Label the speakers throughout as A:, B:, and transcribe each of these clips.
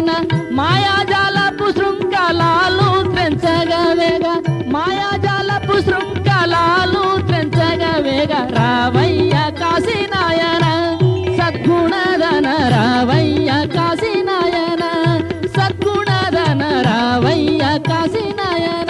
A: కాసిన మాయాజాలపు శృంఖలాలు త్రెంచగా వేగ మాయాజాలపు శృంఖలాలు త్రెంచగా వేగ రావయ్య కాశీనాయన సద్గుణదన రావయ్య కాశీనాయన సద్గుణదన రావయ్య కాశీనాయన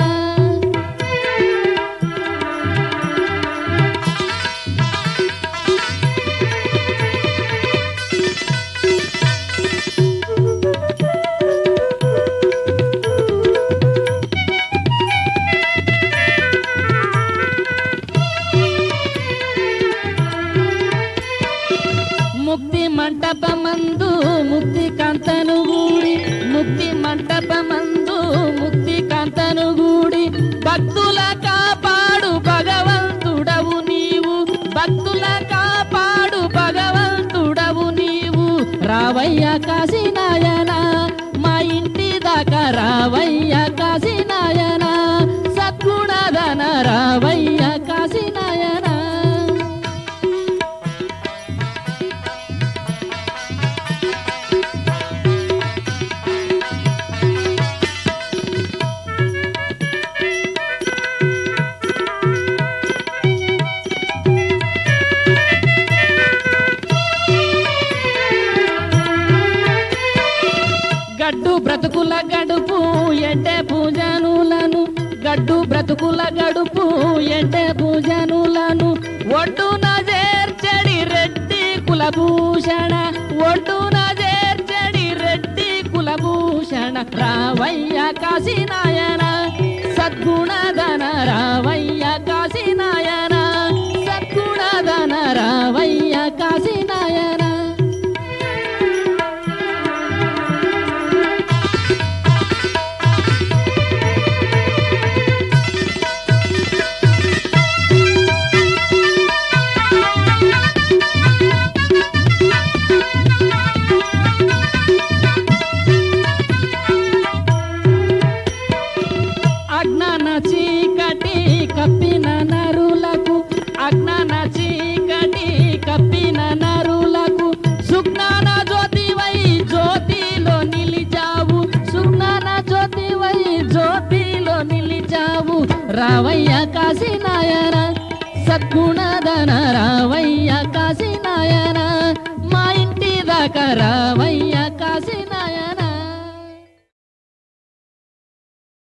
A: ముక్తి మంటపమందు ముక్తి కాంతను గూడి ముక్తి మంటపమందు ముక్తి కాంతను గూడి భక్తుల కాపాడు భగవంతుడవు నీవు భక్తుల కాపాడు భగవంతుడవు నీవు రావయ్య కాశీనాయన మా ఇంటి దాకా రావయ్య కాశీనాయన సద్గుణదన రావయ్య కాశీనాయన గడ్డు బ్రతుకుల గడుపు ఎడ్డే పూజనులను గడ్డు బ్రతుకుల గడుపు ఎడ్డే పూజనులను ఒడ్డున చేర్చడి రెడ్డి కులభూషణ ఒడ్డున చేర్చడి రెడ్డి కులభూషణ రావయ్య కాశీనాయన సద్గుణదన రావయ్య కాశీనాయన సద్గుణదన రావయ్య కాశీనాయన అజ్ఞాన చీకటి కప్పిన నరులకు అజ్ఞాన చీకటి కప్పిన నరులకు సుజ్ఞాన జ్యోతివై జ్యోతిలో నిలిచావు సుజ్ఞాన జ్యోతివై జ్యోతిలో నిలిచావు రావయ్య కాశీనాయన సద్గుణదన రావయ్య కాశీనాయన మా ఇంటి దాకా రావయ్య కాశీ